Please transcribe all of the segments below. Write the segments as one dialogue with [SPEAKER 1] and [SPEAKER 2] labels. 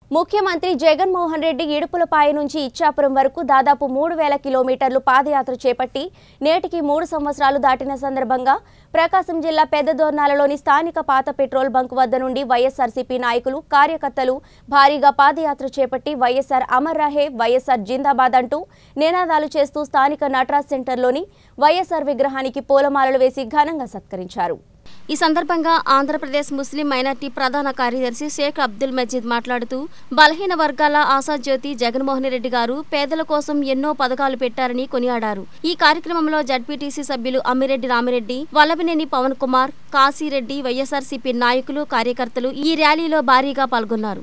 [SPEAKER 1] ముఖ్యమంత్రి జగన్మోహన్ రెడ్డి ఇడుపులపాయ నుంచి ఇచ్చాపురం వరకు దాదాపు మూడు వేల కిలోమీటర్లు పాదయాత్ర చేపట్టి నేటికి మూడు సంవత్సరాలు దాటిన సందర్భంగా ప్రకాశం జిల్లా పెద్దదోర్నాలలోని స్థానిక పాత పెట్రోల్ బంక్ వద్ద నుండి వైఎస్ఆర్సీపీ నాయకులు కార్యకర్తలు భారీగా పాదయాత్ర చేపట్టి వైఎస్ఆర్ అమర్ రహే వైఎస్ఆర్ జిందాబాద్ అంటూ నినాదాలు చేస్తూ స్థానిక నటరాజ్ సెంటర్లోని వైఎస్ఆర్ విగ్రహానికి పూలమాలలు వేసి ఘనంగా సత్కరించారు ఈ సందర్భంగా ఆంధ్రప్రదేశ్ ముస్లిం మైనార్టీ ప్రధాన కార్యదర్శి షేక్ అబ్దుల్ మజీద్ మాట్లాడుతూ బలహీన వర్గాల ఆశాజ్యోతి జగన్మోహన్ రెడ్డి గారు పేదల కోసం ఎన్నో పథకాలు పెట్టారని కొనియాడారు ఈ కార్యక్రమంలో జడ్పీటీసీ సభ్యులు అమ్మిరెడ్డి రామిరెడ్డి వల్లభనేని పవన్ కుమార్ కాశీరెడ్డి వైఎస్ఆర్సీపీ నాయకులు కార్యకర్తలు ఈ ర్యాలీలో భారీగా పాల్గొన్నారు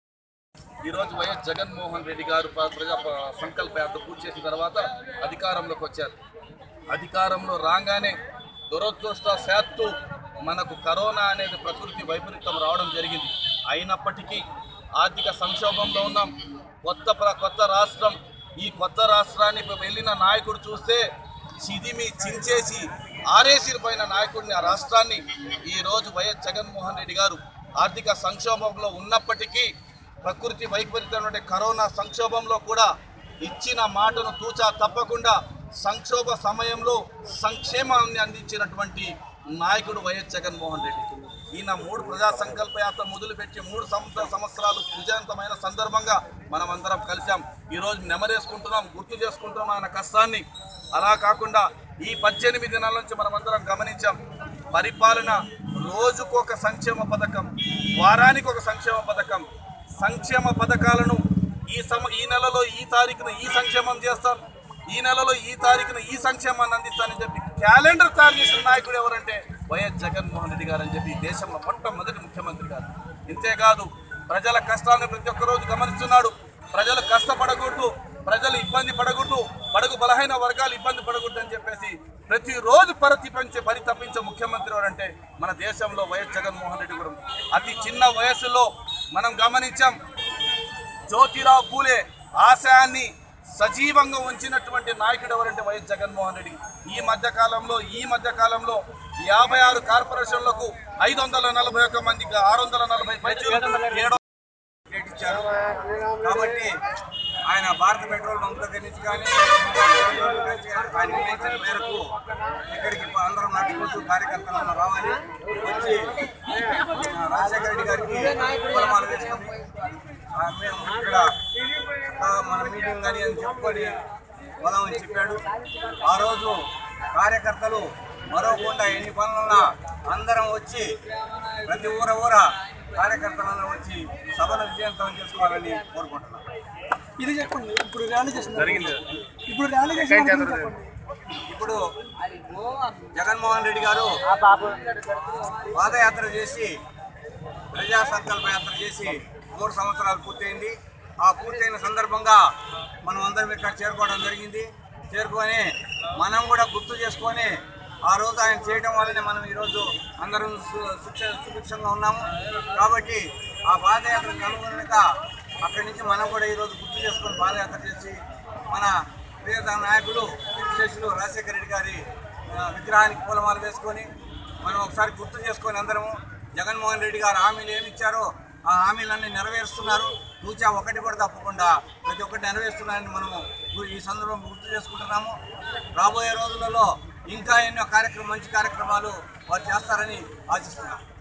[SPEAKER 2] ఈరోజు వైఎస్ జగన్మోహన్ రెడ్డి గారు ప్ర- ప్రజా ప- సంకల్ప యాత్ర పూర్తి చేసిన తర్వాత అధికారంలోకి వచ్చారు అధికారంలో రాగానే దురదృష్టశాత్తు మనకు కరోనా అనేది ప్రకృతి వైపరీత్యం రావడం జరిగింది అయినప్పటికీ ఆర్థిక సంక్షోభంలో ఉన్నాం కొత్త ప్ర- కొత్త రాష్ట్రం ఈ కొత్త రాష్ట్రాన్ని వెళ్ళిన నాయకుడు చూస్తే చిదిమి చించేసి ఆరేసిపోయిన నాయకుడిని ఆ రాష్ట్రాన్ని ఈరోజు వైఎస్ జగన్మోహన్ రెడ్డి గారు ఆర్థిక సంక్షోభంలో ఉన్నప్పటికీ ప్రకృతి వైపరీత్యమైన కరోనా సంక్షోభంలో కూడా ఇచ్చిన మాటను తూచా తప్పకుండా సంక్షోభ సమయంలో సంక్షేమాన్ని అందించినటువంటి నాయకుడు వైఎస్ జగన్మోహన్ రెడ్డి ఈయన మూడు ప్రజా సంకల్ప యాత్ర మొదలుపెట్టి మూడు సంవత్సర సంవత్సరాలు విజయవంతమైన సందర్భంగా మనం అందరం కలిసాం ఈరోజు నెమరేసుకుంటున్నాం గుర్తు చేసుకుంటున్నాం ఆయన కష్టాన్ని అలా కాకుండా ఈ పద్దెనిమిది నెలల నుంచి మనం అందరం గమనించాం పరిపాలన రోజుకు ఒక సంక్షేమ పథకం వారానికి ఒక సంక్షేమ పథకం సంక్షేమ పథకాలను ఈ సమ ఈ నెలలో ఈ తారీఖున ఈ సంక్షేమం చేస్తాం ఈ నెలలో ఈ తారీఖున ఈ సంక్షేమాన్ని అందిస్తానని చెప్పి క్యాలెండర్ తయారు చేసిన నాయకుడు ఎవరంటే వైఎస్ జగన్మోహన్ రెడ్డి గారు అని చెప్పి ఈ దేశంలో మొట్టమొదటి ముఖ్యమంత్రి గారు ఇంతేకాదు ప్రజల కష్టాలను ప్రతి ఒక్క రోజు గమనిస్తున్నాడు ప్రజలు కష్టపడకూడదు ప్రజలు ఇబ్బంది పడకూడదు బడుగు బలహీన వర్గాలు ఇబ్బంది పడకూడదు అని చెప్పేసి ప్రతిరోజు పరితపించే పరితపించే ముఖ్యమంత్రి ఎవరంటే మన దేశంలో వైఎస్ జగన్మోహన్ రెడ్డి కూడా అతి చిన్న వయసులో మనం గమనించాం జ్యోతిరావు పూలే ఆశయాన్ని సజీవంగా ఉంచినటువంటి నాయకుడు ఎవరంటే వైఎస్ జగన్మోహన్ రెడ్డి ఈ మధ్య కాలంలో ఈ మధ్య కాలంలో యాభై ఆరు కార్పొరేషన్లకు ఐదు వందల నలభై ఒక్క మందికి ఆరు వందల నలభై పైచీలకు ఏడు
[SPEAKER 3] రేట్ ఇచ్చారు కాబట్టి ఆయన భారత పెట్రోల్ బంక్ దగ్గర నుంచి కానీ ఆయన నిర్ణయించిన మేరకు ఇక్కడికి అందరం నడుచుకుంటూ కార్యకర్తలను రావాలి వచ్చి ఆ, రాజశేఖర రెడ్డి గారికి పూలమాల వేసుకొని ఆ, మేము ఇక్కడ ఆ, మన మీటింగ్ అని అని చెప్పుకొని పోదామని చెప్పాడు ఆ రోజు కార్యకర్తలు మరోకుండా ఎన్ని పనులున్నా అందరం వచ్చి ప్రతి ఊర ఊర కార్యకర్తలందరూ వచ్చి సభను విజయవంతం చేసుకోవాలని కోరుకుంటున్నాం
[SPEAKER 4] ఇది చెప్పండి ఇప్పుడు ర్యాలీ చేసిన ఇప్పుడు ర్యాలీ చేసిన చెప్పండి
[SPEAKER 3] ఇప్పుడు జగన్మోహన్ రెడ్డి గారు పాదయాత్ర చేసి ప్రజా సంకల్ప యాత్ర చేసి మూడు సంవత్సరాలు పూర్తయింది ఆ పూర్తయిన సందర్భంగా మనం అందరం ఇక్కడ చేరుకోవడం జరిగింది చేరుకొని మనం కూడా గుర్తు చేసుకొని ఆ రోజు ఆయన చేయడం వల్లనే మనం ఈరోజు అందరం సు- సుక్ష సుభిక్షంగా ఉన్నాము కాబట్టి ఆ పాదయాత్రకు అనుగుణంగా అక్కడి నుంచి మనం కూడా ఈరోజు గుర్తు చేసుకొని పాదయాత్ర చేసి మన ప్రియతమ నాయకుడు విశేషులు రాజశేఖర రెడ్డి గారి ఆ, విగ్రహానికి పూలమాల వేసుకొని మనం ఒకసారి గుర్తు చేసుకొని అందరము జగన్మోహన్ రెడ్డి గారు హామీలు ఏమి ఇచ్చారో ఆ హామీలన్నీ నెరవేరుస్తున్నారు తూచా ఒకటి కూడా తప్పకుండా ప్రతి ఒక్కటి నెరవేరుస్తున్నారని మనము గు- ఈ సందర్భం గుర్తు చేసుకుంటున్నాము రాబోయే రోజులలో ఇంకా ఎన్నో కార్యక్రమం మంచి కార్యక్రమాలు వారు చేస్తారని ఆశిస్తున్నాం